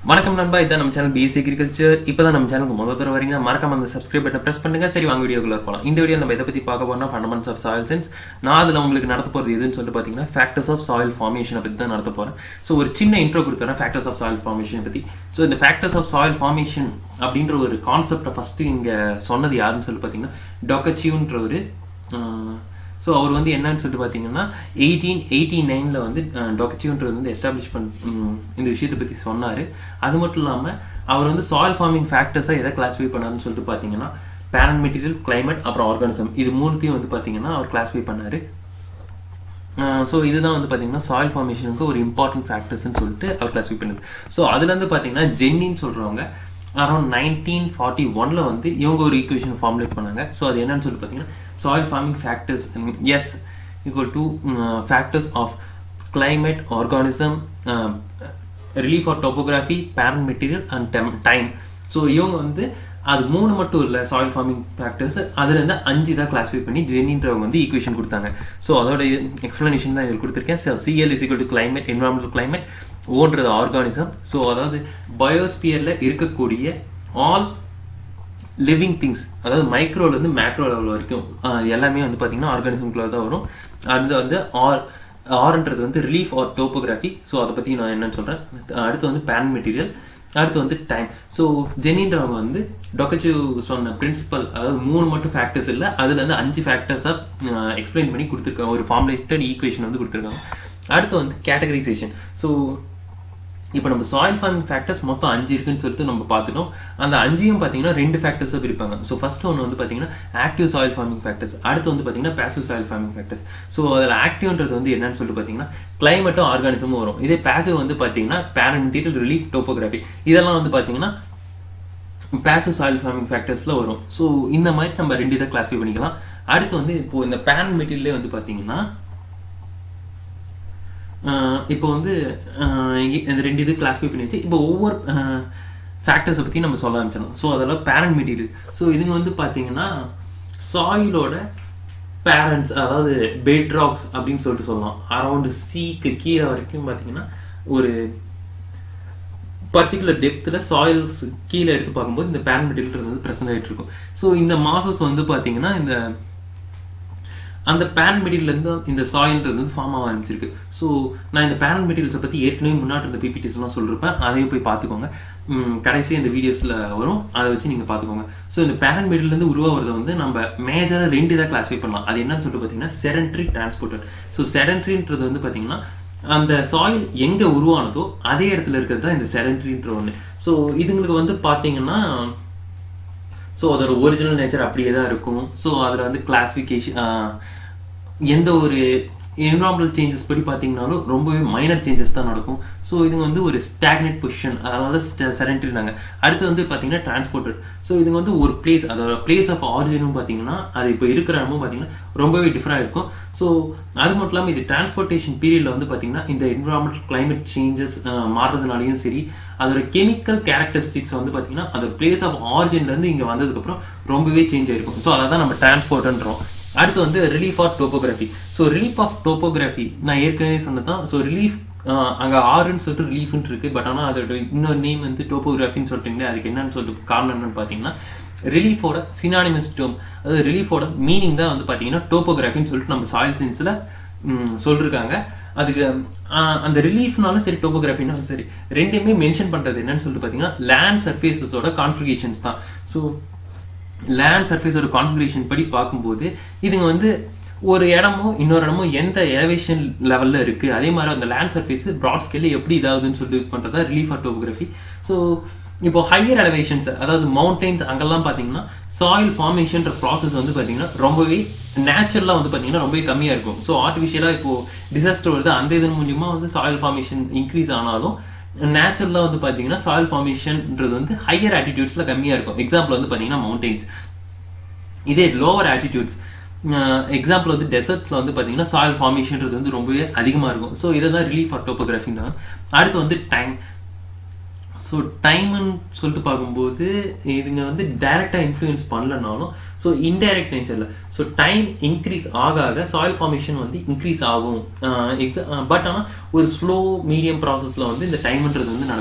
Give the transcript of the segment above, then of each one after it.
வணக்கம் நண்பா இதான் நம்ம சேனல் பிஎஸ்சி அக்ரிகல்ச்சர் இப்போ தான் நம்ம சேனலுக்கு முதல் தடவை வரீங்கன்னா மறக்காம அந்த சப்ஸ்கிரைப் பட்டன் ப்ரெஸ் பண்ணுங்க சரி வாங்க வீடியோக்குள்ள போகலாம் இந்த வீடியோ நம்ம எதை பற்றி பார்க்க போறோம்னா ஃபண்டமெண்ட்ஸ் ஆஃப் சாயில் சயின்ஸ் நான் அதில் உங்களுக்கு நடத்த போகிறது எதுன்னு சொல்லிட்டு பார்த்தீங்கன்னா ஃபேக்டர்ஸ் ஆஃப் சாயில் ஃபார்மேஷனை பற்றி தான் நடத்த போகிறேன் ஸோ ஒரு சின்ன இன்ட்ரோ கொடுத்துறேன் ஃபேக்டர்ஸ் ஆஃப் சாயில் ஃபார்மேஷனை பற்றி ஸோ இந்த ஃபேக்டர்ஸ் ஆஃப் சாயில் ஃபார்மேஷன் அப்படின்ற ஒரு கான்செப்டை ஃபஸ்ட்டு இங்கே சொன்னது யாருன்னு சொல்லிட்டு பார்த்தீங்கன்னா டொக்கச்சியூன்ற ஒரு ஸோ அவர் வந்து என்னன்னு சொல்லிட்டு பார்த்தீங்கன்னா எயிட்டீன் எயிட்டி நைனில் வந்து டொக்கச்சியூன்றது வந்து எஸ்டாப்ளிஷ் பண் ம், இந்த விஷயத்தை பற்றி சொன்னார் அது மட்டும் இல்லாமல் அவர் வந்து சாயில் ஃபார்மிங் ஃபேக்டர்ஸை எதை கிளாஸிஃபை பண்ணாருன்னு சொல்லிட்டு பார்த்தீங்கன்னா பேரண்ட் மெட்டீரியல் climate அப்புறம் ஆர்கானிசம் இது மூணுத்தையும் வந்து பார்த்தீங்கன்னா அவர் கிளாஸிஃபை பண்ணார் ஸோ இதுதான் வந்து பார்த்தீங்கன்னா சாயில் ஃபார்மேஷனுக்கு ஒரு இம்பார்ட்டன்ட் ஃபேக்டர்ஸ்னு சொல்லிட்டு அவர் கிளாஸிஃபை பண்ணுது ஸோ அதுலேருந்து பார்த்தீங்கன்னா ஜென்னின்னு சொல்கிறவங்க அரௌண்ட் நைன்டீன் ஃபார்ட்டி ஒனில் வந்து இவங்க ஒரு ஈக்குவேஷன் ஃபார்முலேட் பண்ணாங்க ஸோ அது என்னன்னு சொல்லிட்டு பார்த்தீங்கன்னா soil forming factors is equal to factors of climate organism relief of topography parent material and time so இவங்க வந்து அது மூணு மட்டும் இல்லை சாயில் ஃபார்மிங் ஃபேக்டர்ஸ் அதுல இருந்து அஞ்சு தான் கிளாஸிஃபை பண்ணி ஜெனின்றவங்க வந்து ஈக்குவேஷன் கொடுத்தாங்க ஸோ அதோட எக்ஸ்பிளனேஷன் தான் இதில் கொடுத்துருக்கேன் so CL is to climate environmental climate ஓன்றது ஆர்கானிசம் ஸோ அதாவது பயோஸ்பியரில் இருக்கக்கூடிய ஆல் லிவிங் திங்ஸ் அதாவது மைக்ரோலேருந்து மேக்ரோ லெவல் வரைக்கும் ஆஹ் எல்லாமே வந்து பார்த்தீங்கன்னா ஆர்கானிசம்குள்ளே தான் வரும் அது வந்து ஆர் ஆர்ன்றது வந்து ரிலீஃப் ஆர் டோப்போகிராஃபி ஸோ அதை பற்றி நான் என்னன்னு சொல்கிறேன் அடுத்து வந்து பேன் மெட்டீரியல் அடுத்து வந்து டைம் ஸோ ஜெனின்றவங்க வந்து டொக்கச்சு சொன்ன பிரின்சிபல் அதாவது மூணு மட்டும் ஃபேக்டர்ஸ் இல்லை அதுல இருந்து அஞ்சு ஃபேக்டர்ஸாக எக்ஸ்பிளைன் பண்ணி கொடுத்துருக்காங்க ஒரு ஃபார்முலேட்டட் ஈக்குவேஷன் வந்து கொடுத்துருக்காங்க அடுத்து வந்து கேட்டகரைசேஷன் ஸோ இப்போ நம்ம சாயில் ஃபார்மிங் ஃபேக்டர்ஸ் மொத்தம் அஞ்சு இருக்குன்னு சொல்லிட்டு நம்ம பார்த்துட்டோம் அந்த அஞ்சையும் பார்த்தீங்கன்னா ரெண்டு ஃபேக்டர்ஸாக பிரிப்பாங்க ஸோ ஃபர்ஸ்ட் ஒன்று வந்து பார்த்தீங்கன்னா ஆக்டிவ் சாயில் ஃபார்மிங் ஃபேக்டர்ஸ் அடுத்து வந்து பார்த்தீங்கன்னா passive soil forming factors so அதில் ஆக்டிவ்ன்றது வந்து என்னன்னு சொல்லிட்டு பார்த்தீங்கன்னா கிளைமேட்டும் ஆர்கானிசமும் வரும் இதே பேசிவ் வந்து பார்த்தீங்கன்னா பேரண்ட் மெட்டீரியல் ரிலீஃப் டோப்போகிராஃபி இதெல்லாம் வந்து பார்த்தீங்கன்னா பேசிவ் சாயில் ஃபார்மிங் ஃபேக்டர்ஸில் வரும் ஸோ இந்த மாதிரி நம்ம ரெண்டு இதை கிளாஸிஃபை பண்ணிக்கலாம் அடுத்து வந்து இப்போ இந்த பேரண்ட் மெட்டீரியலே வந்து பார்த்தீங்கன்னா ஆஹ் இப்போ வந்து ஆஹ் இங்க இந்த ரெண்டு இது கிளாஸிஃபை பண்ணி வச்சு இப்போ ஒவ்வொரு ஃபேக்டர்ஸை பற்றி நம்ம சொல்ல ஆரம்பிச்சிடலாம் ஸோ அதெல்லாம் பேரண்ட் மெட்டீரியல் ஸோ இதுங்க வந்து பார்த்தீங்கன்னா சாயிலோட பேரண்ட்ஸ் அதாவது பெட் ராக்ஸ் அப்படின்னு சொல்லிட்டு சொல்லலாம் அரௌண்டு சீக்கு கீழே வரைக்கும் பார்த்தீங்கன்னா ஒரு பர்டிகுலர் டெப்த்தில் சாயில்ஸ் கீழே எடுத்து பார்க்கும்போது இந்த பேரண்ட் மெட்டீரியல் வந்து ப்ரெசென்ட் ஆகிட்டு இருக்கும் ஸோ இந்த மாசஸ் வந்து பார்த்தீங்கன்னா இந்த அந்த பேரண்ட் மெட்டீரியல்லேருந்து இந்த சாயில்ன்றது வந்து ஃபார்ம் ஆக ஆரம்பிச்சிருக்கு ஸோ நான் இந்த பேரண்ட் மெட்டீரியல்ஸை பற்றி ஏற்கனவே முன்னாடி இருந்த பிபிடிஸ்லாம் சொல்லிருப்பேன் அதையும் போய் பார்த்துக்கோங்க ம், கடைசி இந்த வீடியோஸில் வரும் அதை வச்சு நீங்கள் பார்த்துக்கோங்க ஸோ இந்த பேரண்ட் மெட்டீரியல்லேருந்து உருவாகிறத வந்து நம்ம மேஜராக ரெண்டு இதாக கிளாஸிஃபை பண்ணலாம் அது என்னன்னு சொல்லிட்டு பார்த்தீங்கன்னா செடன்ட்ரி டிரான்ஸ்போர்ட்டர் ஸோ செடன்ட்ரின்றது வந்து பார்த்தீங்கன்னா அந்த சாயில் எங்கே உருவானதோ அதே இடத்துல இருக்கிறது தான் இந்த செடன்ட்ரின்ற ஒன்று ஸோ இதுங்களுக்கு வந்து பார்த்தீங்கன்னா ஸோ அதோட ஒரிஜினல் நேச்சர் அப்படியே தான் இருக்கும் ஸோ அதில் வந்து கிளாஸிஃபிகேஷன் எந்த ஒரு என்வரான்மெண்டல் சேஞ்சஸ் படி பார்த்தீங்கனாலும் ரொம்பவே மைனர் சேஞ்சஸ் தான் நடக்கும் ஸோ இதுங்க வந்து ஒரு ஸ்டாக்னெட் பொசிஷன் அதனால செரண்ட்ரினாங்க அடுத்து வந்து பார்த்தீங்கன்னா டிரான்ஸ்போர்ட்டர் ஸோ இதுங்க வந்து ஒரு பிளேஸ் அதோட பிளேஸ் ஆஃப் ஆரிஜினும் பார்த்தீங்கன்னா அது இப்போ இருக்கிற இடமும் பார்த்தீங்கன்னா ரொம்பவே டிஃப்ரெண்டாக இருக்கும் ஸோ அது மட்டும் இல்லாமல் இது டிரான்ஸ்போர்ட்டேஷன் பீரியடில் வந்து பார்த்தீங்கன்னா இந்த என்வரான்மெண்டல் climate சேஞ்சஸ் மாறுறதுனாலையும் சரி அதோட கெமிக்கல் கேரக்டரிஸ்டிக்ஸ் வந்து பார்த்தீங்கன்னா அதோட பிளேஸ் ஆஃப் ஆரிஜின்லேருந்து இங்கே வந்ததுக்கப்புறம் ரொம்பவே சேஞ்ச் ஆயிருக்கும் ஸோ அதை தான் நம்ம டிரான்ஸ்போர்ட்ன்றோம் அடுத்து வந்து relief of topography so relief of topography நான் ஏற்கனவே சொன்னதான் ஸோ ரிலீஃப் அங்கே ஆறுன்னு சொல்லிட்டு ரிலீஃப்னு இருக்கு பட் ஆனால் அதோட இன்னொரு நேம் வந்து டோப்போகிராஃபின்னு சொல்லிட்டீங்களே அதுக்கு என்னன்னு சொல்லிட்டு காரணம் என்னன்னு பார்த்தீங்கன்னா ரிலீஃபோட சினானிமஸ் டேர்ம் அதாவது ரிலீஃபோட மீனிங் தான் வந்து பார்த்தீங்கன்னா டோப்போகிராஃபின்னு சொல்லிட்டு நம்ம சாயில் சயின்ஸில் சொல்லியிருக்காங்க அதுக்கு ஆஹ், அந்த ரிலீஃப்னாலும் சரி டோப்போகிராஃபினாலும் சரி ரெண்டுமே மென்ஷன் பண்ணுறது என்னன்னு சொல்லிட்டு பார்த்தீங்கன்னா லேண்ட் சர்ஃபேசஸோட கான்ஃபிகேஷன்ஸ் தான் ஸோ லேண்ட் சர்ஃபேஸோட கான்ஃபிகரேஷன் படி பார்க்கும்போது இதுங்க வந்து ஒரு இடமும் இன்னொரு இடமும் எந்த எலவேஷன் லெவலில் இருக்குது அதே மாதிரி அந்த லேண்ட் சர்ஃபேஸ் ப்ராட் ஸ்கேலில் எப்படி இதாகுதுன்னு சொல்லிட்டு இது பண்ணுறதா ரிலீஃப் ஆஃப் டோபோகிராஃபி ஸோ இப்போ ஹையர் எலவேஷன்ஸ் அதாவது மவுண்டெயின்ஸ் அங்கெல்லாம் பார்த்தீங்கன்னா சாயில் ஃபார்மேஷன்ற ப்ராசஸ் வந்து பார்த்தீங்கன்னா ரொம்பவே நேச்சுரலாக வந்து பார்த்தீங்கன்னா ரொம்பவே கம்மியாக இருக்கும் ஸோ ஆர்டிஃபிஷியலாக இப்போ டிசாஸ்டர் வருது அந்த இதன் மூலியமாக வந்து சாயில் ஃபார்மேஷன் இன்க்ரீஸ் ஆனாலும் நேச்சுரலாக வந்து பார்த்தீங்கன்னா சாயில் ஃபார்மேஷன்ன்றது வந்து ஹையர் ஆட்டிடியூட்ஸில் கம்மியாக இருக்கும் எக்ஸாம்பிள் வந்து பார்த்தீங்கன்னா மவுண்டெயின்ஸ் இதே லோவர் ஆட்டிடியூட்ஸ் எக்ஸாம்பிள் வந்து டெசர்ட்ஸில் வந்து பார்த்தீங்கன்னா சாயில் ஃபார்மேஷன்றது வந்து ரொம்பவே அதிகமாக இருக்கும் ஸோ இதை தான் ரிலீஃப் ஆஃப் டோப்போகிராஃபி தான் அடுத்து வந்து டைம் ஸோ டைம்னு சொல்லிட்டு பார்க்கும்போது இதுங்க வந்து டைரெக்டாக இன்ஃப்ளூயன்ஸ் பண்ணலனாலும் ஸோ இன்டைரக்ட் நேச்சரில் ஸோ டைம் இன்க்ரீஸ் ஆக ஆக சாயில் ஃபார்மேஷன் வந்து இன்க்ரீஸ் ஆகும் எக்ஸா பட் ஆனால் ஒரு ஸ்லோ மீடியம் ப்ராசஸில் வந்து இந்த டைம்ன்றது வந்து நடக்கும்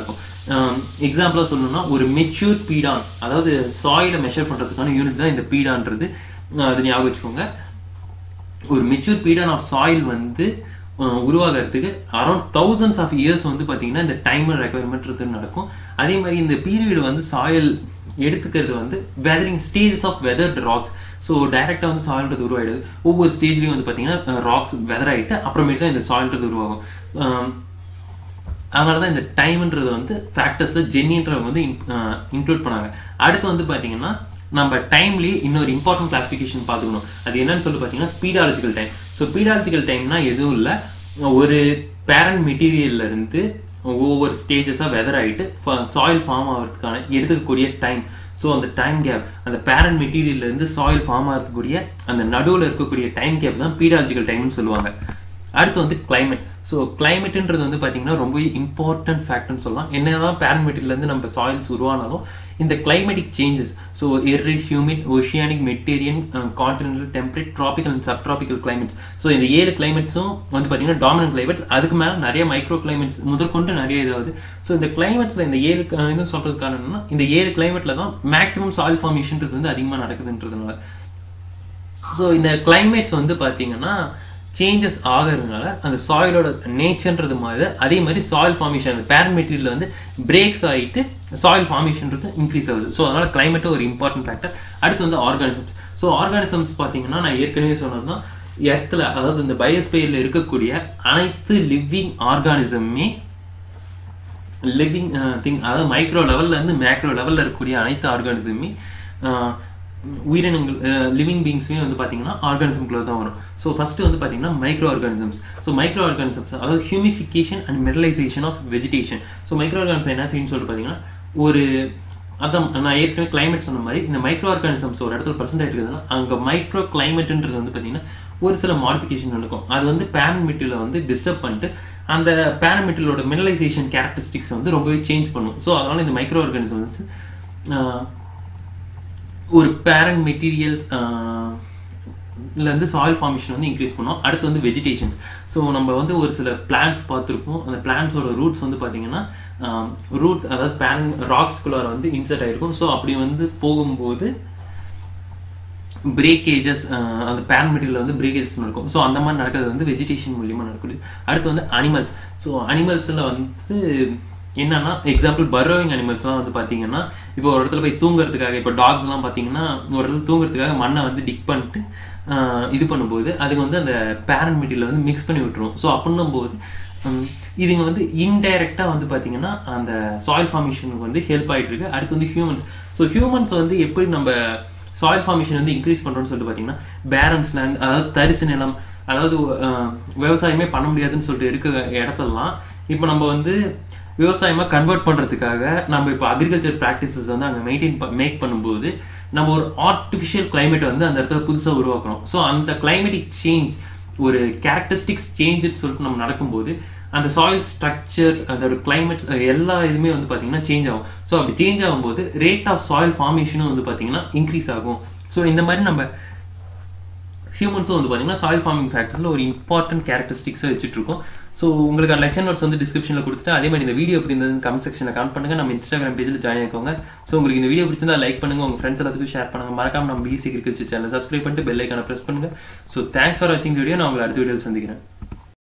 எக்ஸாம்பிளாக சொல்லணும்னா ஒரு மெச்சூர் பீடான் அதாவது சாயிலை மெஷர் பண்ணுறதுக்கான யூனிட் தான் இந்த பீடான்றது அஹ் அது ஞாபகம் வச்சுக்கோங்க ஒரு மெச்சூர் பீடான் ஆஃப் சாயில் வந்து அஹ், உருவாகிறதுக்கு அரௌண்ட் தௌசண்ட்ஸ் ஆஃப் இயர்ஸ் வந்து பார்த்தீங்கன்னா இந்த டைமர் ரெக்குவயர்மெண்ட்றது நடக்கும் அதே மாதிரி இந்த பீரியட் வந்து சாயில் எடுத்துக்கிறது வந்து weathering stages of weathered rocks so டைரெக்டாக வந்து சாயில்ன்றது உருவாயிடுது ஒவ்வொரு ஸ்டேஜ்லையும் வந்து பார்த்தீங்கன்னா ராக்ஸ் வெதர் ஆகிட்டு அப்புறமேட்டு தான் இந்த சாயில்ன்றது உருவாகும் அஹ், அதனால தான் இந்த டைம்ன்றது வந்து ஃபேக்டர்ஸில் ஜென்னின்றவங்க வந்து இன்க்ளூட் பண்ணாங்க அடுத்து வந்து பார்த்தீங்கன்னா நம்ம டைம்லேயே இன்னொரு இம்பார்ட்டன்ட் கிளாசிஃபிகேஷன் பார்த்துக்கணும் அது என்னன்னு சொல்லி பார்த்தீங்கன்னா பீடாலஜிக்கல் டைம் ஸோ பீடாலஜிக்கல் டைம்னா எதுவும் இல்லை ஒரு பேரண்ட் மெட்டீரியல்ல இருந்து ஒவ்வொரு ஸ்டேஜஸாக வெதர் ஆகிட்டு சாயில் ஃபார்ம் ஆகிறதுக்கான எடுத்துக்கக்கூடிய டைம் ஸோ அந்த டைம் கேப் அந்த பேரண்ட் மெட்டீரியல்ல இருந்து சாயில் ஃபார்ம் ஆகிறதுக்கூடிய அந்த நடுவில் இருக்கக்கூடிய டைம் கேப் தான் பீடாலஜிக்கல் டைம்னு சொல்லுவாங்க அடுத்து வந்து climate ஸோ கிளைமேட்ன்றது வந்து பார்த்தீங்கன்னா ரொம்ப இம்பார்ட்டன்ட் ஃபேக்ட்னு சொல்லலாம் என்னதான் பேரமெட்டிலேருந்து நம்ம சாயில்ஸ் உருவானாலும் இந்த climatic changes so arid humid oceanic Mediterranean continental temperate tropical and sub tropical climates so இந்த ஏழு கிளைமேட்ஸும் வந்து பார்த்தீங்கன்னா டாமினன்ட் கிளைமேட்ஸ் அதுக்கு மேலே நிறைய மைக்ரோ கிளைமேட்ஸ் முதற்கொண்டு நிறைய இதாகுது ஸோ இந்த கிளைமேட்ஸில் இந்த ஏழு க- இது சொல்கிறதுக்கு காரணம் என்னன்னா இந்த ஏழு கிளைமேட்டில் தான் மேக்ஸிமம் சாயில் ஃபார்மேஷன்றது வந்து அதிகமாக நடக்குதுன்றதுனால ஸோ இந்த கிளைமேட்ஸ் வந்து பார்த்தீங்கன்னா சேஞ்சஸ் ஆகிறதுனால அந்த சாயிலோட நேச்சர்ன்றது மாதிரி அதே மாதிரி சாயில் ஃபார்மேஷன் அந்த பேரண்ட் மெட்டீரியல் வந்து பிரேக்ஸ் ஆகிட்டு சாயில் ஃபார்மேஷன்றது இன்க்ரீஸ் ஆகுது ஸோ அதனால கிளைமேட்டும் ஒரு இம்பார்ட்டன்ட் ஃபேக்டர் அடுத்து வந்து ஆர்கானிசம்ஸ் ஸோ ஆர்கானிசம்ஸ் பார்த்தீங்கன்னா நான் ஏற்கனவே சொன்னது தான் எர்த்தில் அதாவது இந்த பயோஸ்பியரில் இருக்கக்கூடிய அனைத்து லிவிங் ஆர்கானிசமுமே லிவிங் திங் அதாவது மைக்ரோ லெவல்ல இருந்து மேக்ரோ லெவல்ல இருக்கக்கூடிய அனைத்து ஆர்கானிசமுமே உயிரினங்கள் லிவிங் பீங்ஸுமே வந்து பார்த்தீங்கன்னா ஆர்கானிசம்குள்ள தான் வரும் ஸோ ஃபர்ஸ்ட் வந்து பார்த்தீங்கன்னா micro organisms so micro organisms அதாவது humification and metallization of vegetation so micro organism என்ன செய்யுன்னு சொல்லிட்டு பார்த்தீங்கன்னா ஒரு அதான் நான் ஏற்கனவே கிளைமேட் சொன்ன மாதிரி இந்த மைக்ரோ ஆர்கானிசம்ஸ் ஒரு இடத்துல பிரசன்ட் ஆகிட்டு இருக்குதுன்னா அங்கே மைக்ரோ கிளைமேட்ன்றது வந்து பார்த்தீங்கன்னா ஒரு சில மாடிஃபிகேஷன் நடக்கும் அது வந்து பேரன் மெட்டீரியலை வந்து டிஸ்டர்ப் பண்ணிட்டு அந்த பேரன் மெட்டீரியலோட மினரலைசேஷன் கேரக்டரிஸ்டிக்ஸ் வந்து ரொம்பவே சேஞ்ச் பண்ணும் ஸோ அதனால இந்த மைக்ரோ ஆர்கானிசம்ஸ் ஒரு பேரண்ட் மெட்டீரியல்ஸ் இருந்து சாயில் ஃபார்மேஷன் வந்து இன்க்ரீஸ் பண்ணோம் அடுத்து வந்து வெஜிடேஷன்ஸ் ஸோ நம்ம வந்து ஒரு சில பிளான்ட்ஸ் பார்த்துருப்போம் அந்த பிளான்ட்ஸோட ரூட்ஸ் வந்து பார்த்தீங்கன்னா ரூட்ஸ் அதாவது பேரன் ராக்ஸ்குள்ளார வந்து இன்சர்ட் ஆயிருக்கும் ஸோ அப்படி வந்து போகும்போது பிரேக்கேஜஸ் அந்த பேரன் மெட்டீரியல் வந்து பிரேக்கேஜஸ் நடக்கும் ஸோ அந்த மாதிரி நடக்கிறது வந்து வெஜிடேஷன் மூலியமாக நடக்குது அடுத்து வந்து அனிமல்ஸ் ஸோ அனிமல்ஸில் வந்து என்னன்னா எக்ஸாம்பிள் பர்ரோவிங் அனிமல்ஸ்லாம் வந்து பார்த்தீங்கன்னா இப்போ ஒரு இடத்துல போய் தூங்குறதுக்காக இப்போ டாக்ஸ்லாம் பார்த்தீங்கன்னா ஒரு இடத்துல தூங்குறதுக்காக மண்ணை வந்து டிக் பண்ணிட்டு ஆஹ், இது பண்ணும்போது அதுக்கு வந்து அந்த பேரண்ட் மெட்டீரியல் வந்து மிக்ஸ் பண்ணி விட்டுரும் ஸோ அப்படின்னும் போது ஹம், இதுங்க வந்து இன்டைரக்டாக வந்து பார்த்தீங்கன்னா அந்த சாயில் ஃபார்மேஷனுக்கு வந்து ஹெல்ப் ஆயிட்டு இருக்கு அடுத்து வந்து ஹியூமன்ஸ் ஸோ ஹியூமன்ஸ் வந்து எப்படி நம்ம சாயில் ஃபார்மேஷன் வந்து இன்க்ரீஸ் பண்ணுறோம்னு சொல்லிட்டு பார்த்தீங்கன்னா பேரன்ஸ் லேண்ட் அதாவது தரிசு நிலம் அதாவது அஹ், விவசாயமே பண்ண முடியாதுன்னு சொல்லிட்டு இருக்க இடத்துலலாம் இப்போ நம்ம வந்து விவசாயமாக கன்வெர்ட் பண்ணுறதுக்காக நம்ம இப்போ அக்ரிகல்ச்சர் ப்ராக்டிசஸ் வந்து அங்கே மெயின்டைன் மேக் பண்ணும்போது நம்ம ஒரு ஆர்டிஃபிஷியல் climate வந்து அந்த இடத்துல புதுசாக உருவாக்குறோம் ஸோ அந்த கிளைமேட்டிக் சேஞ்ச் ஒரு கேரக்டரிஸ்டிக்ஸ் சேஞ்சுன்னு சொல்லிட்டு நம்ம நடக்கும்போது அந்த சாயில் ஸ்ட்ரக்சர் அதோட கிளைமேட்ஸ் எல்லா இதுவுமே வந்து பார்த்தீங்கன்னா சேஞ்ச் ஆகும் ஸோ அப்படி சேஞ்ச் ஆகும்போது ரேட் ஆஃப் சாயில் ஃபார்மேஷனும் வந்து பார்த்தீங்கன்னா இன்க்ரீஸ் ஆகும் ஸோ இந்த மாதிரி நம்ம ஹியூமன்ஸும் வந்து பார்த்தீங்கன்னா சாயில் ஃபார்மிங் ஃபேக்டர்ஸில் ஒரு இம்பார்ட்டன்ட் கேரக்டரிஸ்டிக்ஸை வச்சுட்டு இருக்கோம் ஸோ உங்களுக்கு லெக்சர் நோட்ஸ் வந்து டிஸ்கிரிப்ஷனில் கொடுத்துட்டு அதே மாதிரி இந்த வீடியோ எப்படி இருந்தது கமெண்ட் செக்ஷனில் கமெண்ட் பண்ணுங்க நம்ம இன்ஸ்டாகிராம் பேஜில் ஜாயின் ஆயிக்கோங்க ஸோ உங்களுக்கு இந்த வீடியோ பிடிச்சிருந்தா லைக் பண்ணுங்க உங்க ஃப்ரெண்ட்ஸ் எல்லாத்துக்கும் ஷேர் பண்ணுங்க மறக்காம நம்ம பிசி கிரிக்கெட் சேனல் சப்ஸ்கிரைப் பண்ணிட்டு பெல் ஐக்கான ப்ரெஸ் பண்ணுங்க ஸோ தேங்க்ஸ் ஃபார் வாட்சிங் வீடியோ நான் உங்களை அடுத்த வீடியோவில் சந்திக்கிறேன்